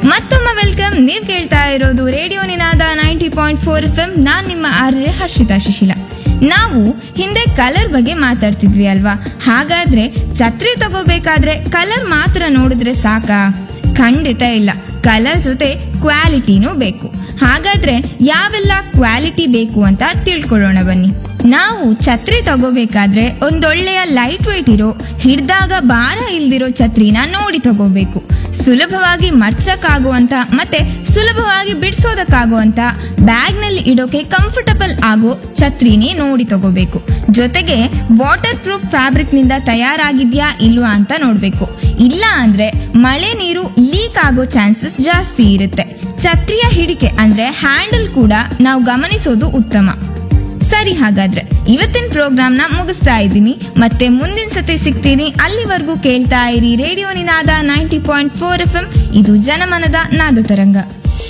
ಮತ್ತೊಮ್ಮೆ ವೆಲ್ಕಮ್ ನೀವ್ ಕೇಳ್ತಾ ಇರೋದು radio Ninada ninety point four F M ನಾನ್ ನಿಮ್ಮ ಆರ್ ಜೆ ಹರ್ಷಿತಾ ಶಿಶಿಲ ನಾವು ಹಿಂದೆ ಕಲರ್ ಬಗ್ಗೆ ಮಾತಾಡ್ತಿದ್ವಿ ಅಲ್ವಾ ಹಾಗಾದ್ರೆ ಛತ್ರಿ ತಗೋಬೇಕಾದ್ರೆ ಕಲರ್ ಮಾತ್ರ ನೋಡಿದ್ರೆ ಸಾಕಾ ಖಂಡಿತ ಇಲ್ಲ ಕಲರ್ ಜೊತೆ ಕ್ವಾಲಿಟಿನೂ ಬೇಕು ಹಾಗಾದ್ರೆ ಯಾವೆಲ್ಲ ಕ್ವಾಲಿಟಿ ಬೇಕು ಅಂತ ತಿಳ್ಕೊಳ್ಳೋಣ ಬನ್ನಿ ನಾವು ಛತ್ರಿ ತಗೋಬೇಕಾದ್ರೆ ಒಂದೊಳ್ಳೆಯ ಲೈಟ್ weight ಇರೋ ಹಿಡ್ದಾಗ ಭಾರ ಇಲ್ದಿರೋ ಛತ್ರಿನ ನೋಡಿ ತಗೋಬೇಕು ಸುಲಭವಾಗಿ ಮಡ್ಚಕ್ಕಾಗುವಂತ ಮತ್ತೆ ಸುಲಭವಾಗಿ ಬಿಡಿಸೋದಕ್ಕಾಗುವಂತ ಬ್ಯಾಗ್ ನಲ್ಲಿ ಇಡೋಕೆ ಕಂಫರ್ಟಬಲ್ ಆಗೋ ಛತ್ರಿನೇ ನೋಡಿ ತಗೋಬೇಕು ಜೊತೆಗೆ ವಾಟರ್ ಪ್ರೂಫ್ ಫ್ಯಾಬ್ರಿಕ್ ನಿಂದ ತಯಾರಾಗಿದ್ಯಾ ಇಲ್ವಾ ಅಂತ ನೋಡ್ಬೇಕು ಇಲ್ಲ ಅಂದ್ರೆ ಮಳೆ ನೀರು ಲೀಕ್ ಆಗೋ ಚಾನ್ಸಸ್ ಜಾಸ್ತಿ ಇರುತ್ತೆ ಛತ್ರಿಯ ಹಿಡಿಕೆ ಅಂದ್ರೆ ಹ್ಯಾಂಡಲ್ ಕೂಡ ನಾವು ಗಮನಿಸೋದು ಉತ್ತಮ ಸರಿ ಹಾಗಾದ್ರೆ ಇವತ್ತಿನ ಪ್ರೋಗ್ರಾಮ್ನ ಮುಗಿಸ್ತಾ ಇದ್ದೀನಿ ಮತ್ತೆ ಮುಂದಿನ ಸತಿ ಸಿಗ್ತೀನಿ ಅಲ್ಲಿವರೆಗೂ ಕೇಳ್ತಾ ಇರಿ radio Ninada ninety point four F M ಇದು ಜನಮನದ ನಾದ ತರಂಗ